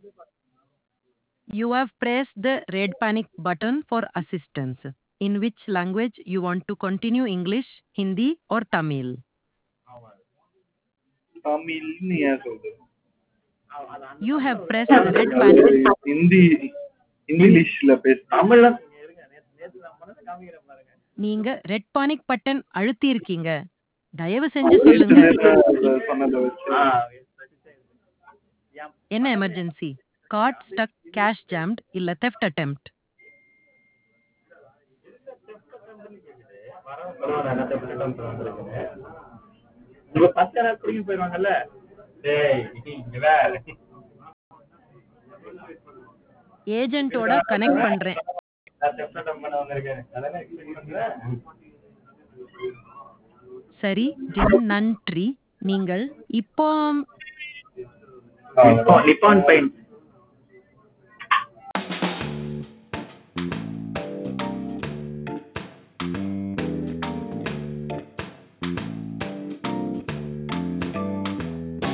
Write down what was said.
You have pressed the red panic button for assistance. In which language you want to continue English, Hindi or Tamil? தமிழ்னு ஏன் சொல்றது You have pressed the red panic. Hindi இங்கிலீஷ்ல பேச தமிழ்ல நீங்க red panic button அழுத்தி இருக்கீங்க தயவு செஞ்சு சொல்லுங்க சொன்னதை வச்சு என்ன emergency card stuck cash jammed இல்ல தெஃப்ட் அட்டெம்ப்ட் உங்க பத்து யாராவது பிடிக்க போயிருவாங்கல்ல டேய் இங்க வேற ஏஜென்ட்டோட கனெக்ட் பண்றேன் நான் செப்பரேட் பண்ண வந்திருக்கேன் அதெல்லாம் எக்ஸ்பிளைன் பண்றேன் சரி ஜென் நன்றி நீங்கள் இப்போ நிப்பான் பெயிண்ட்